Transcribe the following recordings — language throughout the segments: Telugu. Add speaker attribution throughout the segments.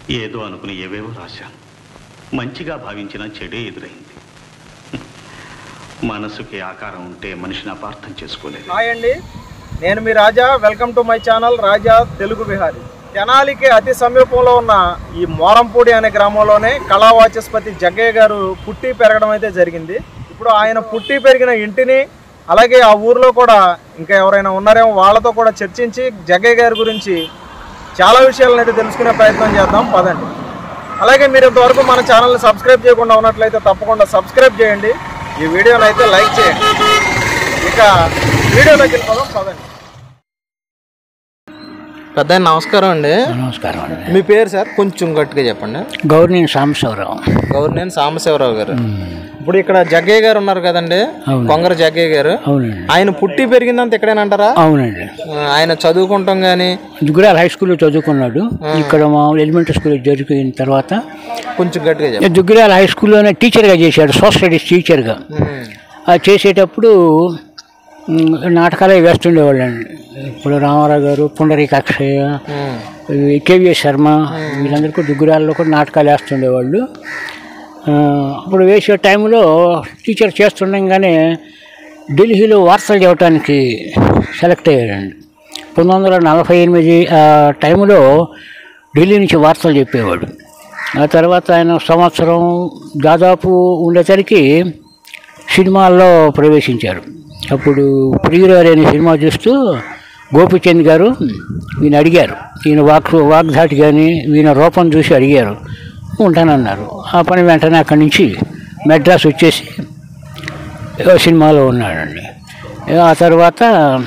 Speaker 1: ఏదో అనుకుని ఏవేవో రాశాను మంచిగా భావించిన చెడే ఎదురైంది మనసుకి ఆకారం ఉంటే మనిషిని అపార్థం చేసుకోలేదు
Speaker 2: హాయ్ అండి నేను మీ Raja welcome to my channel Raja Telugu Bihari తెనాలికి అతి సమీపంలో ఉన్న ఈ మోరంపూడి అనే గ్రామంలోనే కళావాచస్పతి జగ్గయ్య గారు పుట్టి పెరగడం అయితే జరిగింది ఇప్పుడు ఆయన పుట్టి పెరిగిన ఇంటిని అలాగే ఆ ఊర్లో కూడా ఇంకా ఎవరైనా ఉన్నారేమో వాళ్ళతో కూడా చర్చించి జగ్గయ్య గారి గురించి చాలా విషయాలను అయితే తెలుసుకునే ప్రయత్నం చేద్దాం పదండి అలాగే మీరు ఇంతవరకు మన ఛానల్ని సబ్స్క్రైబ్ చేయకుండా ఉన్నట్లయితే తప్పకుండా సబ్స్క్రైబ్ చేయండి ఈ వీడియోని అయితే లైక్ చేయండి ఇక వీడియోలోకి వెళ్ళిపోదాం పదండి పెద్ద నమస్కారం అండి
Speaker 3: నమస్కారం అండి
Speaker 2: మీ పేరు సార్ కొంచెం గట్టిగా చెప్పండి
Speaker 3: గౌర్నెన్ సాంబశివరావు
Speaker 2: గవర్నెన్ సాంబశివరావు గారు ఇప్పుడు ఇక్కడ జగ్గయ్య గారు ఉన్నారు కదండి
Speaker 3: అవును.
Speaker 2: కొంగర జగ్గయ్య గారు
Speaker 3: అవునండి
Speaker 2: ఆయన పుట్టి పెరిగిందంత ఇక్కడేనంటారా
Speaker 3: అవునండి
Speaker 2: ఆ, ఆయన చదువుకుంటాం కానీ
Speaker 3: దుగ్గురాల హై స్కూల్లో చదువుకున్నాడు ఇక్కడ మామూలు ఎలిమెంటరీ స్కూల్ జరిగిన తర్వాత
Speaker 2: కొంచెం గట్టిగా చెప్పండి
Speaker 3: దుగ్గురాల హై స్కూల్లోనే టీచర్గా చేశాడు సోషల్ స్టడీస్ టీచర్గా అది చేసేటప్పుడు ఉమ్, నాటకాలే వేస్తుండేవాళ్ళండి ఇప్పుడు రామారావు గారు పుండరీక అక్షయ కేవీఎస్ శర్మ వీళ్ళందరికీ దుగ్గురాల్లో కూడా నాటకాలు వేస్తుండేవాళ్ళు ఆ, అప్పుడు వేసే టైంలో టీచర్ చేస్తుండగానే ఢిల్లీలో వార్తలు చెప్పడానికి సెలెక్ట్ అయ్యాడండి పంతొమ్మిది వందల నలభై ఎనిమిది ఆ టైంలో ఢిల్లీ నుంచి వార్తలు చెప్పేవాడు ఆ తర్వాత ఆయన సంవత్సరం దాదాపు ఉండేసరికి సినిమాల్లో ప్రవేశించారు అప్పుడు ప్రియురారు అనే సినిమా చూస్తూ గోపిచంద్ గారు ఈయన అడిగారు ఈయన వాక్ వాగ్ధాటి కానీ ఈయన రూపం చూసి అడిగారు ఉంటానన్నారు ఆ పని వెంటనే అక్కడి నుంచి మెడ్రాస్ వచ్చేసి ఏదో సినిమాలో ఉన్నాడండి ఆ తర్వాత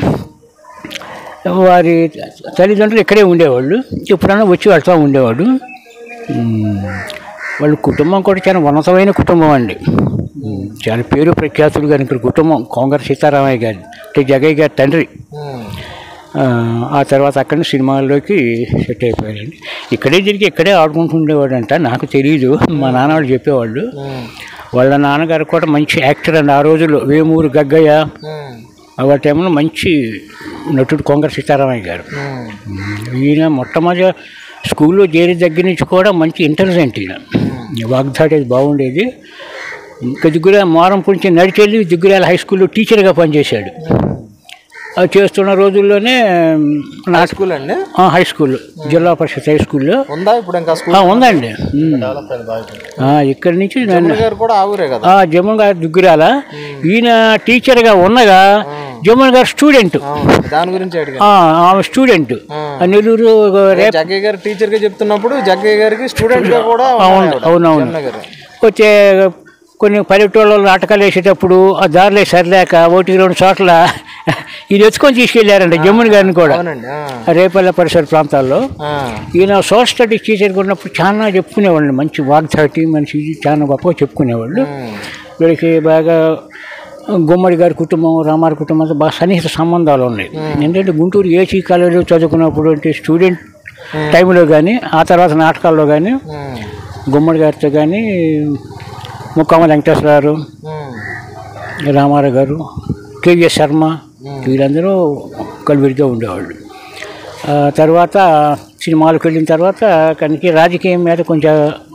Speaker 3: వారి తల్లిదండ్రులు ఇక్కడే ఉండేవాళ్ళు ఎప్పుడైనా వచ్చి వెళ్తూ ఉండేవాడు ఉమ్, వాళ్ళ కుటుంబం కూడా చాలా ఉన్నతమైన కుటుంబం అండి ఉమ్, చాలా పేరు ప్రఖ్యాతులు కానీ ఇక్కడ కుటుంబం కొంగర సీతారామయ్య గారి అంటే జగయ్య గారి తండ్రి ఆ, ఆ తర్వాత అక్కడి నుంచి సినిమాల్లోకి సెట్ అయిపోయాడండి ఇక్కడే తిరిగి ఇక్కడే ఆడుకుంటూ ఉండేవాడంట నాకు తెలియదు మా నాన్న వాళ్ళు చెప్పేవాళ్ళు వాళ్ళ నాన్నగారు కూడా మంచి యాక్టర్ అండి ఆ రోజుల్లో వేమూరు గగ్గయ్య ఆ టైంలో మంచి నటుడు కొంగర సీతారామయ్య గారు ఈయన మొట్టమొదటి స్కూల్లో చేరి దగ్గర నుంచి కూడా మంచి ఇంటెలిజెంట్ ఈయన వాగ్దాటి బాగుండేది ఇంకా దిగ్గురా మారం పుంచి నడిచెళ్ళి దిగ్గురాల హై స్కూల్లో టీచర్గా పనిచేశాడు అది చేస్తున్న రోజుల్లోనే నా
Speaker 2: స్కూల్ అండి
Speaker 3: ఆ, హై స్కూల్ జిల్లా పరిషత్ హై స్కూల్లో
Speaker 2: ఉందా ఇప్పుడు ఇంకా స్కూల్
Speaker 3: ఆ, ఉందండి ఉమ్. ఆ, ఇక్కడి నుంచి నన్ను
Speaker 2: గారు కూడా ఆ ఊరే కదా
Speaker 3: ఆ, జమ్మన్ గారు దుగ్గురాల ఈయన టీచర్గా ఉన్నగా జమ్మన్ గారు స్టూడెంట్
Speaker 2: దాని గురించి అడిగా
Speaker 3: ఆ, ఆమె స్టూడెంట్ ఆ నెల్లూరు రేపు
Speaker 2: జగ్గయ్య గారు టీచర్ గా చెప్తున్నప్పుడు జగ్గయ్య గారికి స్టూడెంట్ గా కూడా
Speaker 3: అవును అవునవును
Speaker 2: గారు
Speaker 3: వచ్చే కొన్ని పల్లెటూళ్ళలో నాటకాలు వేసేటప్పుడు ఆ దారిలో సరిలేక ఒకటి రెండు చోట్ల ఇది ఎత్తుకొని తీసుకెళ్లారంట జమ్ముని గారిని కూడా
Speaker 2: అవునండి ఆ.
Speaker 3: రేపల్లె పరిసర ప్రాంతాల్లో
Speaker 2: ఆ.
Speaker 3: ఈయన సోషల్ స్టడీస్ టీచర్గా ఉన్నప్పుడు చాలా చెప్పుకునేవాళ్ళు మంచి వాగ్దాటి మనిషి చాలా గొప్పగా చెప్పుకునేవాళ్ళు వీళ్ళకి బాగా గుమ్మడి గారి కుటుంబం రామారి కుటుంబంతో బాగా సన్నిహిత సంబంధాలు ఉన్నాయి ఎందుకంటే గుంటూరు ఏసీ కాలేజీలో చదువుకున్నప్పుడు అంటే స్టూడెంట్ టైంలో కానీ ఆ తర్వాత నాటకాల్లో కానీ
Speaker 2: ఉమ్.
Speaker 3: గుమ్మడి గారితో కానీ ముక్కమ్మ వెంకటేశ్వర గారు
Speaker 2: ఉమ్.
Speaker 3: రామారావు గారు కేవీఎస్ శర్మ వీళ్ళందరూ కలివిడిగా ఉండేవాళ్ళు ఆ తర్వాత సినిమాలకు వెళ్ళిన తర్వాత కనుక రాజకీయం మీద కొంచెం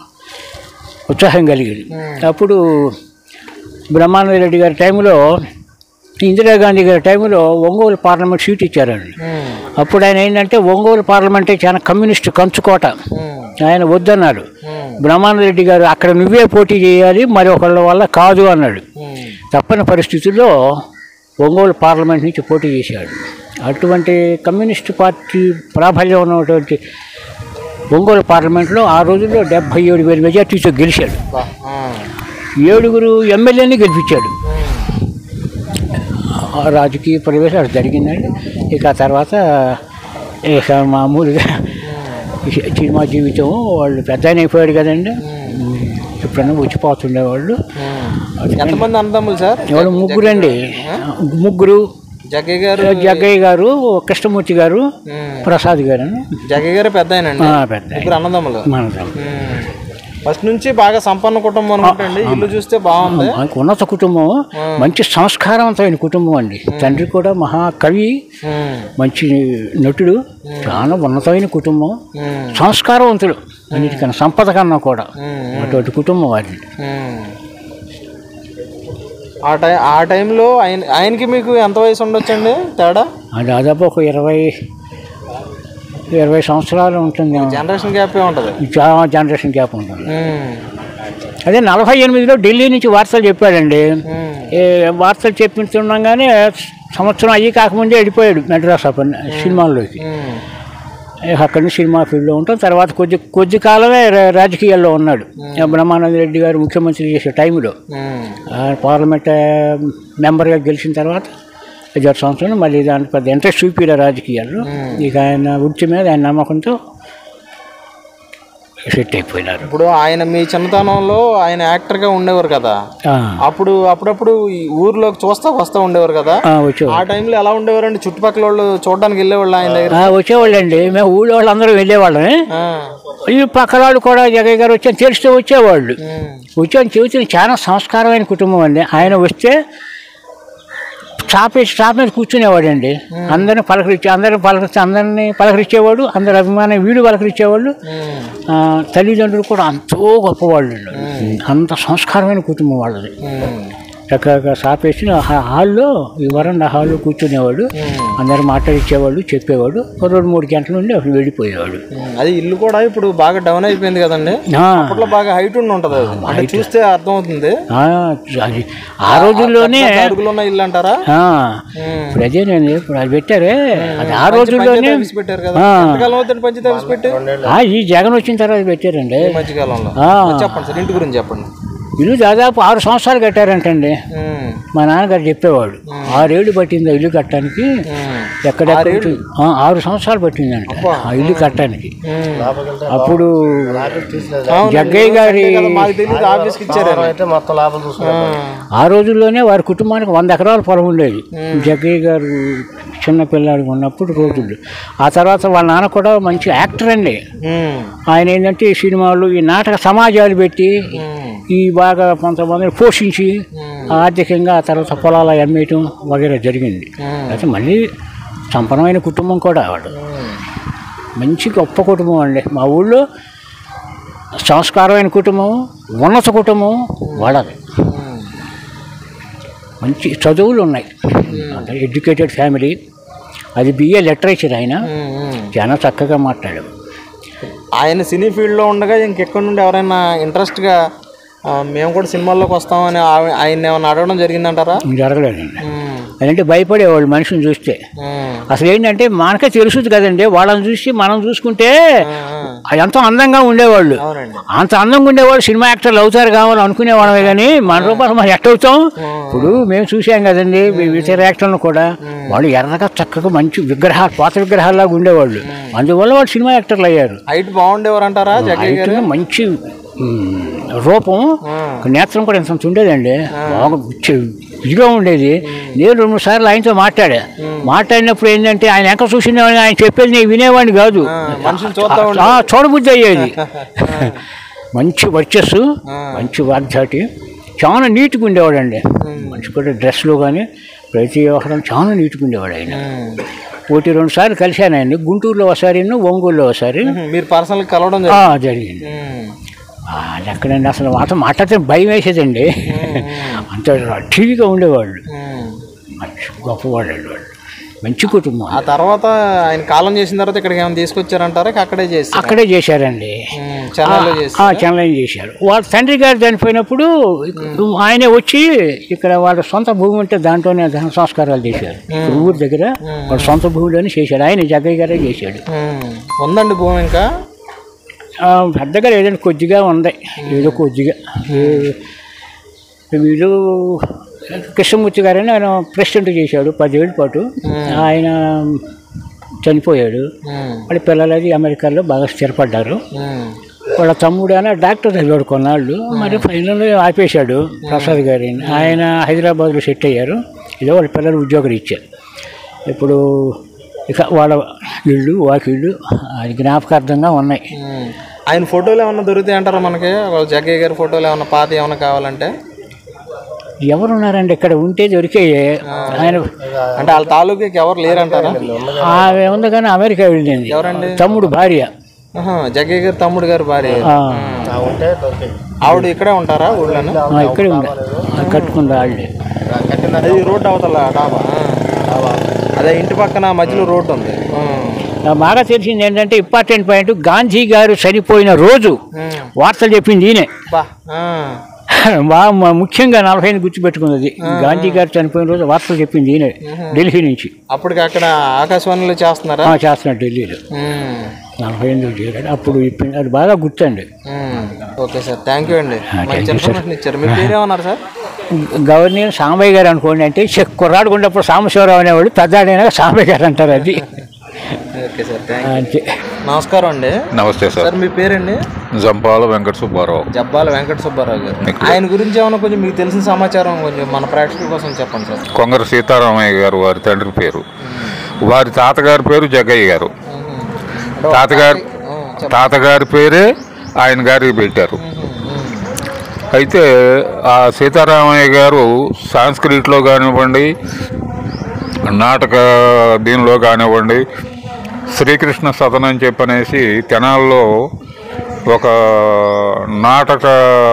Speaker 3: ఉత్సాహం కలిగింది అప్పుడు బ్రహ్మానంద రెడ్డి గారి టైంలో ఇందిరాగాంధీ గారి టైంలో ఒంగోలు పార్లమెంట్ సీట్ ఇచ్చారండి
Speaker 2: ఉమ్.
Speaker 3: అప్పుడు ఆయన ఏంటంటే ఒంగోలు పార్లమెంటే చాలా కమ్యూనిస్ట్ కంచుకోట
Speaker 2: ఉమ్.
Speaker 3: ఆయన వద్దన్నాడు
Speaker 2: ఉమ్.
Speaker 3: బ్రహ్మానంద రెడ్డి గారు అక్కడ నువ్వే పోటీ చేయాలి మరి ఒకళ్ళ వల్ల కాదు అన్నాడు
Speaker 2: ఉమ్.
Speaker 3: తప్పని పరిస్థితుల్లో ఒంగోలు పార్లమెంట్ నుంచి పోటీ చేశాడు అటువంటి కమ్యూనిస్ట్ పార్టీ ప్రాబల్యం ఉన్నటువంటి ఒంగోలు పార్లమెంట్లో ఆ రోజుల్లో డెబ్భై ఏడు వేల మెజార్టీతో గెలిచాడు
Speaker 2: బా. ఆ.
Speaker 3: ఏడుగురు ఎమ్మెల్యేని గెలిపించాడు ఆ రాజకీయ ప్రవేశం జరిగిందండి ఇక ఆ తర్వాత ఇక మామూలుగా సినిమా జీవితం వాళ్ళు పెద్ద ఆయన అయిపోయాడు కదండి ఎప్పుడైనా వచ్చిపోతుండేవాళ్ళు
Speaker 2: ఎంతమంది అన్నదమ్ములు సార్
Speaker 3: ఎవరు ముగ్గురండి ముగ్గురు
Speaker 2: జగ్గయ్య గారు
Speaker 3: జగ్గయ్య గారు కృష్ణమూర్తి గారు
Speaker 2: ఉమ్.
Speaker 3: ప్రసాద్ గారు
Speaker 2: జగ్గయ్య గారు పెద్ద ఆయనండి
Speaker 3: ఆ, పెద్ద ఆయన.
Speaker 2: ముగ్గురు అన్నదమ్ములు
Speaker 3: మన తమ్ముడు.
Speaker 2: ఉమ్. ఫస్ట్ నుంచి బాగా సంపన్న కుటుంబం అనుకుంటండి ఇల్లు చూస్తే బాగుంది
Speaker 3: మనకు ఉన్నత కుటుంబం మంచి సంస్కారవంతమైన కుటుంబం అండి తండ్రి కూడా మహాకవి
Speaker 2: ఉమ్,
Speaker 3: మంచి నటుడు చాలా ఉన్నతమైన కుటుంబం
Speaker 2: ఉమ్,
Speaker 3: సంస్కారవంతుడు అన్నిటికన్నా సంపద కన్నా కూడా
Speaker 2: ఉమ్,
Speaker 3: అటువంటి కుటుంబం వారిది
Speaker 2: ఉమ్. ఆ టైం ఆ టైంలో ఆయన ఆయనకి మీకు ఎంత వయసు ఉండొచ్చండి తేడా
Speaker 3: అది దాదాపు ఒక ఇరవై ఇరవై సంవత్సరాలు ఉంటుంది
Speaker 2: జనరేషన్ గ్యాప్ ఉంటుంది
Speaker 3: చాలా జనరేషన్ గ్యాప్ ఉంటుంది
Speaker 2: ఉమ్,
Speaker 3: అదే నలభై ఎనిమిదిలో ఢిల్లీ నుంచి వార్తలు చెప్పాడండి
Speaker 2: ఉమ్,
Speaker 3: ఏ వార్తలు చెప్పించుండగానే సంవత్సరం అయ్యి కాకముందే వెళ్ళిపోయాడు మెడ్రాస్ అప్పటి సినిమాల్లోకి
Speaker 2: ఉమ్,
Speaker 3: ఇక అక్కడి నుంచి సినిమా ఫీల్డ్లో ఉంటాం తర్వాత కొద్ది కొద్ది కాలమే రా- రాజకీయాల్లో ఉన్నాడు బ్రహ్మానంద రెడ్డి గారు ముఖ్యమంత్రి చేసే టైంలో
Speaker 2: ఉమ్,
Speaker 3: ఆ పార్లమెంట్ ఆ, మెంబర్గా గెలిచిన తర్వాత ఐదారు సంవత్సరాలు మళ్ళీ దానికి పెద్ద ఇంట్రెస్ట్ చూపిరా రాజకీయాల్లో ఇక ఆయన వృత్తి మీద ఆయన నమ్మకంతో సెట్ అయిపోయినారు
Speaker 2: ఇప్పుడు ఆయన మీ చిన్నతనంలో ఆయన యాక్టర్గా ఉండేవారు కదా
Speaker 3: ఆ,
Speaker 2: అప్పుడు అప్పుడప్పుడు ఈ ఊర్లోకి చూస్తా వస్తా ఉండేవారు కదా
Speaker 3: ఆ, వచ్చేవాళ్ళు
Speaker 2: ఆ టైంలో ఎలా ఉండేవారండి చుట్టుపక్కల వాళ్ళు చూడడానికి వెళ్ళేవాళ్ళు ఆయన దగ్గర
Speaker 3: ఆ, వచ్చేవాళ్ళండి మేము ఊళ్ళో వాళ్ళందరూ వెళ్ళేవాళ్ళమే
Speaker 2: ఆ,
Speaker 3: ఈ పక్కన వాళ్ళు కూడా జగయ్య గారు వచ్చాను తెలిస్తే వచ్చేవాళ్ళు
Speaker 2: ఉమ్,
Speaker 3: వచ్చాను చెబుతుంది చాలా సంస్కారమైన కుటుంబం అండి ఆయన వస్తే చాపేసి చాప మీద కూర్చునేవాడండి అందరిని పలకరించి అందరిని పలకరించి అందరిని పలకరించేవాడు అందరి అభిమానం వీడు పలకరించేవాళ్ళు
Speaker 2: ఉమ్,
Speaker 3: ఆ, తల్లిదండ్రులు కూడా ఎంతో గొప్పవాళ్ళు అంత సంస్కారమైన కుటుంబం వాళ్ళది
Speaker 2: ఉమ్,
Speaker 3: చక్కగా సాపేసి ఆ హాల్లో ఈ వరండా హాల్లో కూర్చునేవాడు అందరు మాట్లాడిచ్చేవాడు చెప్పేవాడు ఒక రెండు మూడు గంటల నుండి అప్పుడు వెళ్ళిపోయేవాడు
Speaker 2: ఉమ్. అది ఇల్లు కూడా ఇప్పుడు బాగా డౌన్ అయిపోయింది కదండి
Speaker 3: ఆ,
Speaker 2: అప్పట్లో బాగా హైట్ ఉండి ఉంటది అది అంటే చూస్తే అర్థం అవుతుంది
Speaker 3: ఆ, అది ఆ రోజుల్లోనే
Speaker 2: అడుగులు ఉన్న ఇల్లు అంటారా
Speaker 3: ఆ,
Speaker 2: ఉమ్.
Speaker 3: ఇప్పుడు అదేనండి ఇప్పుడు అది పెట్టారే అది ఆ రోజుల్లోనే
Speaker 2: ఆఫీస్ పెట్టారు కదా
Speaker 3: ఆ.
Speaker 2: ఎంతకాలం అవుతుంది పంచాయతీ ఆఫీస్ పెట్టి
Speaker 3: ఆ, ఈ జగన్ వచ్చిన తర్వాత పెట్టారండి
Speaker 2: ఈ మధ్యకాలంలో
Speaker 3: ఆ,
Speaker 2: చెప్పండి సార్ ఇంటి గురించి చెప్పండి
Speaker 3: ఇల్లు దాదాపు ఆరు సంవత్సరాలు కట్టారంటండి
Speaker 2: ఉమ్,
Speaker 3: మా నాన్నగారు చెప్పేవాడు ఆరేళ్ళు పట్టింది ఆ ఇల్లు కట్టడానికి
Speaker 2: ఉమ్,
Speaker 3: ఎక్కడెక్కడ ఆ, ఆరు సంవత్సరాలు పట్టిందంట ఆ ఇల్లు కట్టడానికి
Speaker 2: ఉమ్.
Speaker 3: అప్పుడు
Speaker 2: అవును,
Speaker 3: జగ్గయ్య గారి
Speaker 2: కదా, మాకు తెలియదు ఆఫీస్కి ఇచ్చారు
Speaker 3: ఆ రోజుల్లోనే వారి కుటుంబానికి వంద ఎకరాల పొలం ఉండేది జగ్గయ్య గారు చిన్న పిల్లాడు ఉన్నప్పుడు రోజులు ఆ తర్వాత వాళ్ళ నాన్న కూడా మంచి యాక్టర్ అండి
Speaker 2: ఉమ్,
Speaker 3: ఆయన ఏంటంటే ఈ సినిమాలు ఈ నాటక సమాజాలు పెట్టి
Speaker 2: ఉమ్,
Speaker 3: ఈ బాగా కొంతమందిని పోషించి ఆర్థికంగా ఆ తర్వాత పొలాలు అమ్మేయటం వగేరా జరిగింది అయితే మళ్ళీ సంపన్నమైన కుటుంబం కూడా వాడు మంచి గొప్ప కుటుంబం అండి మా ఊళ్ళో సంస్కారమైన కుటుంబం ఉన్నత కుటుంబం వాళ్ళది మంచి చదువులు ఉన్నాయి అంటే ఎడ్యుకేటెడ్ ఫ్యామిలీ అది బిఏ లిటరేచర్ ఆయన
Speaker 2: ఉమ్, ఉమ్.
Speaker 3: చాలా చక్కగా మాట్లాడాడు
Speaker 2: ఆయన సినీ ఫీల్డ్లో ఉండగా ఇంకెక్కడి నుండి ఎవరైనా ఇంట్రెస్ట్గా మేము కూడా సినిమాల్లోకి వస్తామని ఆవి- ఆయన్ని ఏమైనా అడగడం జరిగిందంటారా
Speaker 3: జరగలేదండి
Speaker 2: ఉమ్,
Speaker 3: అదంటే భయపడేవాళ్ళు మనిషిని చూస్తే
Speaker 2: ఉమ్,
Speaker 3: అసలు ఏంటంటే మనకే తెలుసుది కదండి వాళ్ళని చూసి మనం చూసుకుంటే
Speaker 2: ఆ,
Speaker 3: ఎంతో అందంగా ఉండేవాళ్ళు
Speaker 2: అవునండి
Speaker 3: అంత అందంగా ఉండేవాళ్ళు సినిమా యాక్టర్లు అవుతారు కావాలి అనుకునేవాళ్ళమే కానీ మన రూపాయలు మనం ఎట్ట అవుతాం ఇప్పుడు మేము చూసాం కదండి ఇతర యాక్టర్లు కూడా వాళ్ళు ఎర్రగా చక్కగా మంచి విగ్రహాలు పాత విగ్రహాల్లాగా ఉండేవాళ్ళు అందువల్ల వాళ్ళు సినిమా యాక్టర్లు అయ్యారు
Speaker 2: హైట్ బాగుండేవారు అంటారా జగ్గయ్య గారు
Speaker 3: హైట్గా మంచి ఉమ్, రూపం నేత్రం కూడా ఇంత ఉండేదండి బాగా చి- ఇదిగా ఉండేది నేను రెండు మూడు సార్లు ఆయనతో మాట్లాడా మాట్లాడినప్పుడు ఏంటంటే ఆయన ఎంక చూసినేవాడిని ఆయన చెప్పేది నేను వినేవాడిని కాదు
Speaker 2: మనిషిని చూద్దాం
Speaker 3: ఆ, చూడబుద్ధి అయ్యేది మంచి వర్చస్సు మంచి వాగ్దాటి చాలా నీట్గా ఉండేవాడండి మంచి కూడా డ్రెస్లో కానీ ప్రతి వ్యవహారం చాలా నీట్గా ఉండేవాడు ఆయన ఒకటి రెండు సార్లు కలిశాను ఆయన్ని గుంటూరులో ఒకసారి ఒంగోలులో ఒకసారి
Speaker 2: మీరు పర్సనల్ కలవడం
Speaker 3: ఆ,
Speaker 2: జరిగింది
Speaker 3: జరిగింది
Speaker 2: ఉమ్,
Speaker 3: ఆ, అది ఎక్కడండి అసలు మాతో మాట్లాడితే భయం వేసేదండి అంత టీవీగా ఉండేవాళ్ళు
Speaker 2: ఉమ్.
Speaker 3: మంచి గొప్పవాళ్ళు వాళ్ళు మంచి కుటుంబం
Speaker 2: ఆ తర్వాత ఆయన కాలం చేసిన తర్వాత ఇక్కడికి ఏమైనా తీసుకొచ్చారంటారా అక్కడే చేసి
Speaker 3: అక్కడే చేశారండి
Speaker 2: చెన్నైలో చేసి
Speaker 3: ఆ, చెన్నై చేశారు వాళ్ళ తండ్రి గారు చనిపోయినప్పుడు ఆయనే వచ్చి ఇక్కడ వాళ్ళ సొంత భూమి ఉంటే దాంట్లోనే దహన సంస్కారాలు చేశారు ఇక్కడ ఊరి దగ్గర వాళ్ళ సొంత భూమిలోనే చేశాడు ఆయన జగ్గయ్య గారే చేశాడు
Speaker 2: ఉమ్. ఉందండి భూమి ఇంకా
Speaker 3: ఆ, పెద్దగా లేదండి కొద్దిగా ఉంది ఏదో కొద్దిగా ఏ- వీళ్ళు కృష్ణమూర్తి గారని ఆయన ప్రెసిడెంట్ చేశాడు పదేళ్ళ పాటు ఆయన చనిపోయాడు
Speaker 2: ఉమ్,
Speaker 3: వాళ్ళ పిల్లలు అది అమెరికాలో బాగా స్థిరపడ్డారు
Speaker 2: ఉమ్,
Speaker 3: వాళ్ళ తమ్ముడు అని డాక్టర్ చదివాడు కొన్నాళ్ళు మరి ఫైనల్ ఆపేశాడు ప్రసాద్ గారిని ఆయన హైదరాబాద్లో సెట్ అయ్యారు ఏదో వాళ్ళ పిల్లలు ఉద్యోగాలు ఇచ్చారు ఇప్పుడు ఇక వాళ్ళ ఇళ్ళు వాకిళ్ళు అది జ్ఞాపకార్థంగా ఉన్నాయి
Speaker 2: ఉమ్. ఆయన ఫోటోలు ఏమన్నా దొరుకుతాయి అంటారా మనకి వాళ్ళ జగ్గయ్య గారి ఫోటోలు ఏమన్నా పాత ఏమన్నా కావాలంటే
Speaker 3: ఎవరున్నారండి ఇక్కడ ఉంటే దొరికే ఆయన
Speaker 2: అంటే వాళ్ళ తాలూకాకి ఎవరు లేరంటారా
Speaker 3: ఆమె ఉంది కానీ అమెరికా వెళ్ళింది
Speaker 2: ఎవరండి
Speaker 3: తమ్ముడు భార్య
Speaker 2: ఆహా, జగ్గయ్య గారి తమ్ముడు గారి భార్య
Speaker 3: ఆ,
Speaker 2: ఆవిడ ఇక్కడే ఉంటారా ఊళ్ళోనే
Speaker 3: ఆ, ఇక్కడే ఉంది కట్టుకున్న వాళ్ళే
Speaker 2: అది రోడ్డు అవతల డాబా అదే ఇంటి పక్కన మధ్యలో రోడ్డు ఉంది
Speaker 3: నాకు బాగా తెలిసింది ఏంటంటే ఇంపార్టెంట్ పాయింట్ గాంధీ గారు చనిపోయిన రోజు వార్తలు చెప్పింది ఈయనే
Speaker 2: బా ఆ.
Speaker 3: బాగా మ- ముఖ్యంగా నలభై ఐదు గుర్తుపెట్టుకున్నది గాంధీ గారు చనిపోయిన రోజు వార్తలు చెప్పింది ఈయనే ఢిల్లీ నుంచి
Speaker 2: అప్పటికి అక్కడ ఆకాశవాణిలో చేస్తున్నారా
Speaker 3: ఆ, చేస్తున్నాడు ఢిల్లీలో
Speaker 2: ఉమ్.
Speaker 3: నలభై ఎనిమిది చేరాడు అప్పుడు చెప్పింది అది బాగా గుర్తండి
Speaker 2: ఉమ్. ఓకే సార్ థ్యాంక్ యూ అండి
Speaker 3: thank
Speaker 2: మంచి
Speaker 3: you,
Speaker 2: ఇన్ఫర్మేషన్ ఇచ్చారు మీ పేరేమన్నారు సార్
Speaker 3: గవర్నర్ సాంబయ్య గారు అనుకోండి అంటే చె- కుర్రాడు ఉన్నప్పుడు సాంబశివరావు అనేవాడు పెద్దాడైనా సాంబయ్య గారు అంటారు అది
Speaker 2: ఓకే సార్ థ్యాంక్
Speaker 3: అంతే
Speaker 2: నమస్కారం అండి
Speaker 4: నమస్తే సార్
Speaker 2: సార్ మీ పేరండి
Speaker 4: జంపాల వెంకట సుబ్బారావు
Speaker 2: జబ్బాల వెంకట సుబ్బారావు గారు ఆయన గురించి ఏమైనా కొంచెం మీకు తెలిసిన సమాచారం కొంచెం మన ప్రేక్షకుల కోసం చెప్పండి సార్
Speaker 4: కొంగర సీతారామయ్య గారు వారి తండ్రి పేరు వారి తాతగారి పేరు జగ్గయ్య గారు తాతగారు తాతగారి పేరే ఆయన గారికి పెట్టారు అయితే ఆ సీతారామయ్య గారు సాంస్క్రిట్లో కానివ్వండి నాటక దీనిలో కానివ్వండి శ్రీకృష్ణ సదన్ అని చెప్పనేసి తెనాల్లో ఒక నాటక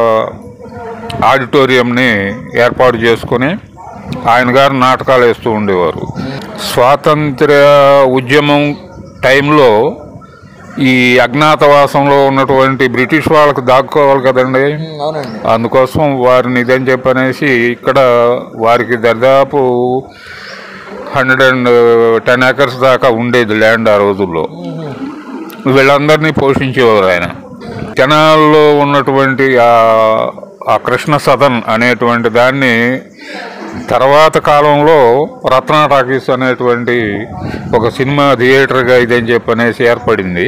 Speaker 4: ఆడిటోరియంని ఏర్పాటు చేసుకుని ఆయన గారు నాటకాలు వేస్తూ ఉండేవారు స్వాతంత్ర్య ఉద్యమం టైంలో ఈ అజ్ఞాతవాసంలో ఉన్నటువంటి బ్రిటిష్ వాళ్ళకి దాక్కోవాలి కదండి
Speaker 2: అవునండి
Speaker 4: అందుకోసం వారిని ఇదని చెప్పనేసి ఇక్కడ వారికి దరిదాపు హండ్రెడ్ అండ్ టెన్ ఏకర్స్ దాకా ఉండేది ల్యాండ్ ఆ రోజుల్లో వీళ్ళందరినీ పోషించేవారు ఆయన కెనాల్లో ఉన్నటువంటి ఆ- ఆ కృష్ణ సదన్ అనేటువంటి దాన్ని తర్వాత కాలంలో రత్న టాకీస్ అనేటువంటి ఒక సినిమా థియేటర్గా ఇదని చెప్పనేసి ఏర్పడింది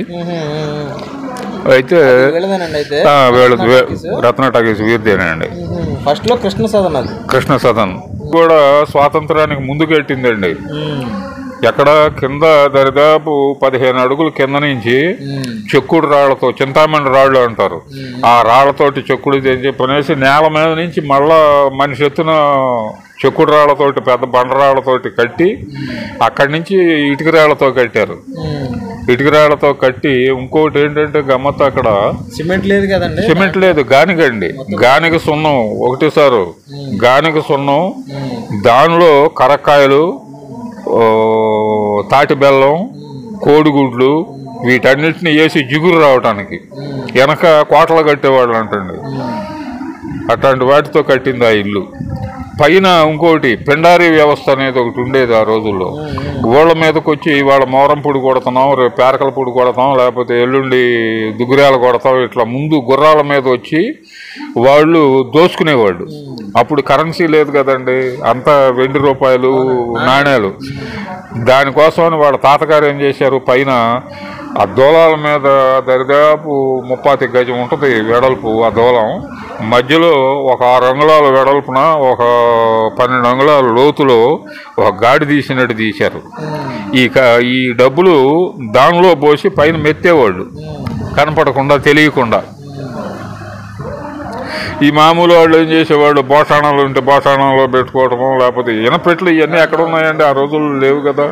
Speaker 4: అయితే
Speaker 2: వెళ్ళదేనండి అయితే
Speaker 4: ఆ, వీళ్ళ వీ- రత్న టాకీస్ వీరిదేనండి
Speaker 2: ఫస్ట్ లో కృష్ణ సదన్ అది
Speaker 4: కృష్ణ సదన్ కూడా స్వాతంత్రానికి ముందుకెట్టిందండి ఎక్కడ కింద దరిదాపు పదిహేను అడుగుల కింద నుంచి చెక్కుడు రాళ్లతో చింతామణి రాళ్ళు అంటారు ఆ రాళ్లతోటి చెక్కుడు అని చెప్పనేసి నేల మీద నుంచి మళ్ళా మనిషి ఎత్తున చెక్కుడు రాళ్లతోటి పెద్ద బండరాళ్లతోటి కట్టి అక్కడి నుంచి ఇటుక రాళ్లతో కట్టారు ఇటుక రాళ్లతో కట్టి ఇంకోటి ఏంటంటే గమ్మత్తు అక్కడ
Speaker 2: సిమెంట్ లేదు కదండి
Speaker 4: సిమెంట్ లేదు గానిగండి గానిగ సున్నం ఒకటి సారు గానిగ సున్నం దానిలో కరక్కాయలు ఓ, తాటి బెల్లం కోడిగుడ్లు వీటన్నిటిని వేసి జిగురు రావటానికి వెనక కోటలు కట్టేవాళ్ళు అంటండి అట్లాంటి వాటితో కట్టింది ఆ ఇల్లు పైన ఇంకోటి పిండారీ వ్యవస్థ అనేది ఒకటి ఉండేది ఆ రోజుల్లో ఊళ్ళ మీదకి వచ్చి వాళ్ళ మోరం పొడి కొడతాం రేపు పేరకల పొడి కొడతాం లేకపోతే ఎల్లుండి దుగ్గురాలు కొడతాం ఇట్లా ముందు గుర్రాల మీద వచ్చి వాళ్ళు దోసుకునేవాళ్ళు అప్పుడు కరెన్సీ లేదు కదండి అంతా వెండి రూపాయలు నాణేలు దానికోసమని వాళ్ళ తాతగారు ఏం చేశారు పైన ఆ దూలాల మీద దరిదాపు ముప్పాతి గజం ఉంటుంది వెడల్పు ఆ దూలం మధ్యలో ఒక ఆరు అంగుళాల వెడల్పున ఒక పన్నెండు అంగుళాల లోతులో ఒక గాడి తీసినట్టు తీశారు ఈ క- ఈ డబ్బులు దానిలో పోసి పైన మెత్తేవాళ్ళు కనపడకుండా తెలియకుండా ఈ మామూలు వాళ్ళు ఏం చేసేవాళ్ళు బోషాణాలు ఉంటే బోషాణంలో పెట్టుకోవటము లేకపోతే ఇనపెట్లు ఇవన్నీ ఎక్కడ ఉన్నాయండి ఆ రోజుల్లో లేవు కదా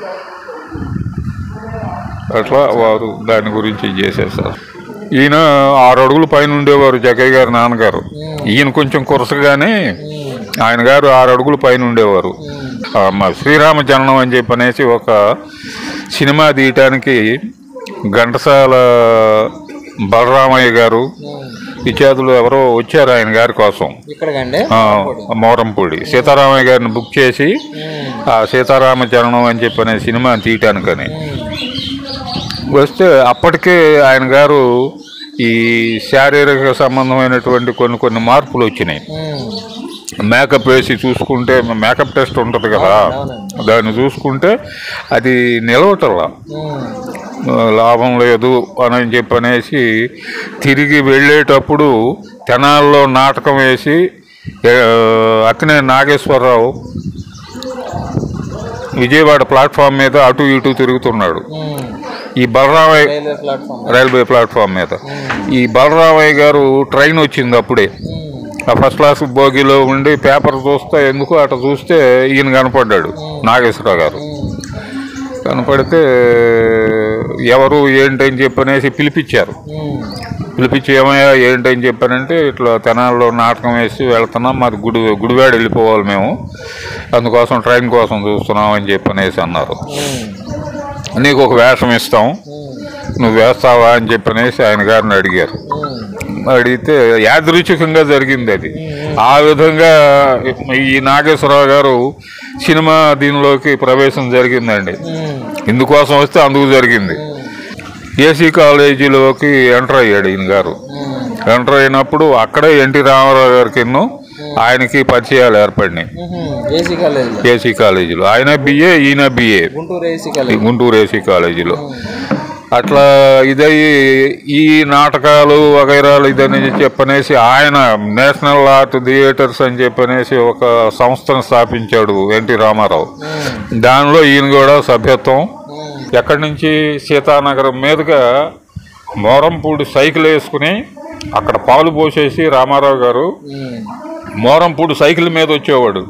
Speaker 4: అట్లా వారు దాని గురించి చేసేసారు ఈయన ఆరు అడుగుల పైన ఉండేవారు జగయ్య గారి నాన్నగారు ఈయన కొంచెం కురసగానే ఆయన గారు ఆరు అడుగుల పైన ఉండేవారు ఆ, మా శ్రీరామ జననం అని చెప్పనేసి ఒక సినిమా తీయటానికి ఘంటసాల బలరామయ్య గారు ఇత్యాదులు ఎవరో వచ్చారు ఆయన గారి కోసం
Speaker 2: ఇక్కడికండి
Speaker 4: ఆ, మోరంపూడి సీతారామయ్య గారిని బుక్ చేసి ఆ సీతారామ జననం అని చెప్పనే సినిమా తీయటానికని వస్తే అప్పటికే ఆయన గారు ఈ శారీరక సంబంధమైనటువంటి కొన్ని కొన్ని మార్పులు వచ్చినాయి మేకప్ వేసి చూసుకుంటే మేకప్ టెస్ట్ ఉంటుంది కదా దాన్ని చూసుకుంటే అది నిలవటల్లా లాభం లేదు అని చెప్పనేసి తిరిగి వెళ్ళేటప్పుడు తెనాల్లో నాటకం వేసి ఏ, అక్కినే నాగేశ్వరరావు విజయవాడ ప్లాట్ఫామ్ మీద అటు ఇటు తిరుగుతున్నాడు ఈ Balaramaiah
Speaker 2: railway platform
Speaker 4: railway platform మీద ఈ బలరామయ్య గారు ట్రైన్ వచ్చింది అప్పుడే ఆ ఫస్ట్ క్లాస్ బోగిలో ఉండి పేపర్ చూస్తే ఎందుకు అట చూస్తే ఈయన కనపడ్డాడు నాగేశ్వరరావు గారు కనపడితే ఎవరు ఏంటని చెప్పనేసి పిలిపించారు పిలిపించి ఏమయ్యా ఏంటని చెప్పానంటే ఇట్లా తెనాల్లో నాటకం వేసి వెళ్తున్నాం మరి గుడి గుడివాడ వెళ్ళిపోవాలి మేము అందుకోసం ట్రైన్ కోసం చూస్తున్నాం అని చెప్పనేసి అన్నారు నీకు ఒక వేషం ఇస్తాం నువ్వు వేస్తావా అని చెప్పనేసి ఆయన గారిని అడిగారు అడిగితే యాదృచ్ఛికంగా జరిగింది అది ఆ విధంగా ఈ నాగేశ్వరరావు గారు సినిమా దీనిలోకి ప్రవేశం జరిగిందండి ఇందుకోసం వస్తే అందుకు జరిగింది ఏసీ కాలేజీలోకి ఎంటర్ అయ్యాడు ఈయన గారు ఎంటర్ అయినప్పుడు అక్కడే ఎన్టీ రామారావు గారికి ఎన్నో ఆయనకి పరిచయాలు ఏర్పడినాయి
Speaker 2: ఏసీ కాలేజ్
Speaker 4: ఏసీ కాలేజీలో ఆయన బిఏ ఈయన BA
Speaker 2: Guntur AC college
Speaker 4: Guntur AC కాలేజీలో అట్లా ఇదయ్యి ఈ నాటకాలు వగైరాలు ఇదని చెప్పనేసి ఆయన నేషనల్ ఆర్ట్ థియేటర్స్ అని చెప్పనేసి ఒక సంస్థను స్థాపించాడు ఎన్టీ రామారావు దానిలో ఈయన కూడా సభ్యత్వం ఎక్కడి నుంచి సీతానగరం మీదుగా మోరంపూడి సైకిల్ వేసుకుని అక్కడ పాలు పోసేసి రామారావు గారు మోరంపూడి సైకిల్ మీద వచ్చేవాడు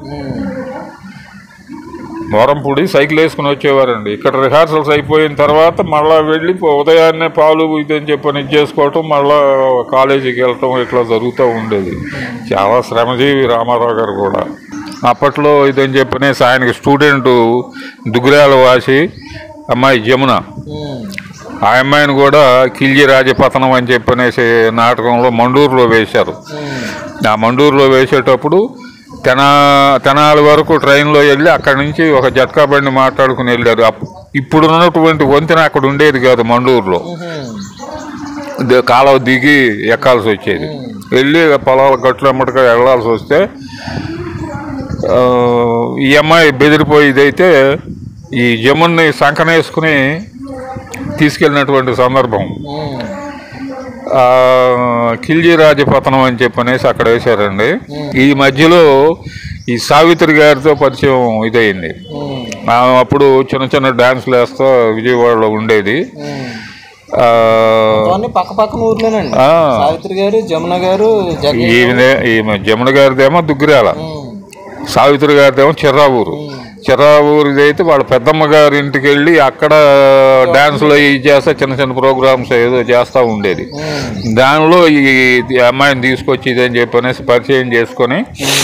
Speaker 4: మోరంపూడి సైకిల్ వేసుకుని వచ్చేవారండి ఇక్కడ రిహార్సల్స్ అయిపోయిన తర్వాత మళ్ళా వెళ్ళి ఉదయాన్నే పాలు ఇదని చెప్పని ఇది చేసుకోవటం మళ్ళా కాలేజీకి వెళ్ళటం ఇట్లా జరుగుతూ ఉండేది చాలా శ్రమజీవి రామారావు గారు కూడా అప్పట్లో ఇదని చెప్పనేసి ఆయనకి స్టూడెంట్ దుగ్గురాల వాసి అమ్మాయి జమున ఆ అమ్మాయిని కూడా కిల్జి రాజపతనం అని చెప్పనేసి నాటకంలో మండూరులో వేశారు ఆ మండూరులో వేసేటప్పుడు తెనా తెనాలి వరకు ట్రైన్లో వెళ్ళి అక్కడి నుంచి ఒక జట్కా బండి మాట్లాడుకుని వెళ్ళారు అప్- ఇప్పుడు ఉన్నటువంటి వంతెన అక్కడ ఉండేది కాదు మండూరులో ది- కాలువ దిగి ఎక్కాల్సి వచ్చేది వెళ్ళి పొలాల గట్లు ఎమ్మటిగా వెళ్ళాల్సి వస్తే ఆ, ఈ అమ్మాయి బెదిరిపోయేదైతే ఈ జమున్ని సంకనేసుకుని తీసుకెళ్ళినటువంటి సందర్భం ఆ, కిల్జీ రాజపతనం అని చెప్పనేసి అక్కడ వేశారండి ఈ మధ్యలో ఈ సావిత్రి గారితో పరిచయం ఇదయింది ఆమె అప్పుడు చిన్న చిన్న డాన్స్లు వేస్తా విజయవాడలో ఉండేది ఆ,
Speaker 2: అవన్నీ పక్క పక్కన ఊర్లేనండి
Speaker 4: ఆ,
Speaker 2: సావిత్రి గారు జమున గారు జగన్
Speaker 4: ఈమె ఈమె జమున గారిదేమో దుగ్గిరాల సావిత్రి గారిదేమో చిర్రావూరు చిర్రావూరిది అయితే వాళ్ళ పెద్దమ్మ గారి ఇంటికి వెళ్ళి అక్కడ డాన్స్లో ఇది చేస్తా చిన్న చిన్న ప్రోగ్రామ్స్ ఏదో చేస్తూ ఉండేది దానిలో ఈ ఈ అమ్మాయిని తీసుకొచ్చి ఇదని చెప్పనేసి పరిచయం చేసుకొని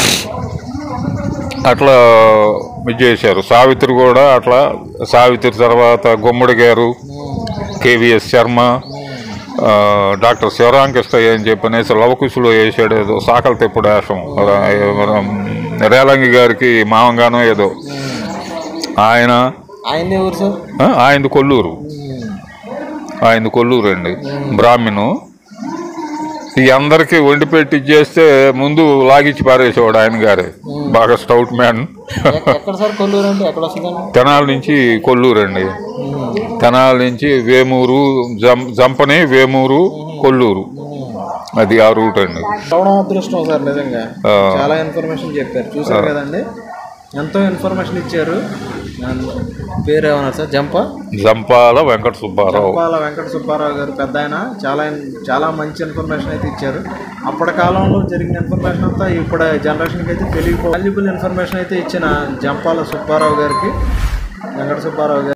Speaker 4: అట్లా ఇది చేశారు సావిత్రి కూడా అట్లా సావిత్రి తర్వాత గుమ్మడి గారు కేవీఎస్ శర్మ ఆ, డాక్టర్ శివరామకృష్ణయ్య అని చెప్పనేసి లవకుశలో వేసాడు ఏదో సాకల తెప్పుడు వేషం ఆ, రేలంగి గారికి మామంగానో ఏదో ఆయన
Speaker 2: ఆయన ఎవరు సార్
Speaker 4: ఆ, ఆయనది కొల్లూరు ఆయనది కొల్లూరు అండి బ్రాహ్మణు ఈ అందరికీ వండి పెట్టి ఇచ్చేస్తే ముందు లాగిచ్చి పారేసేవాడు ఆయన గారే బాగా స్టౌట్ మ్యాన్
Speaker 2: ఎక్- ఎక్కడ సార్ కొల్లూరు అంటే ఎక్కడ వస్తుందండి
Speaker 4: తెనాల నుంచి కొల్లూరు అండి తెనాల నుంచి వేమూరు జం జంపని వేమూరు కొల్లూరు అది ఆ రూట్ అండి
Speaker 2: రావడం అదృష్టం సార్ నిజంగా
Speaker 4: ఆ.
Speaker 2: చాలా ఇన్ఫర్మేషన్ చెప్పారు చూసారు కదండి ఎంతో ఇన్ఫర్మేషన్ ఇచ్చారు దాని పేరు ఏమన్నారు సార్ జంప
Speaker 4: జంపాల వెంకట సుబ్బారావు
Speaker 2: జంపాల వెంకట సుబ్బారావు గారు పెద్ద ఆయన చాలా చాలా మంచి ఇన్ఫర్మేషన్ అయితే ఇచ్చారు అప్పటి కాలంలో జరిగిన ఇన్ఫర్మేషన్ అంతా ఇప్పుడు జనరేషన్కి అయితే తెలియకో వాల్యుబుల్ ఇన్ఫర్మేషన్ అయితే ఇచ్చిన జంపాల సుబ్బారావు గారికి వెంకట సుబ్బారావు గారు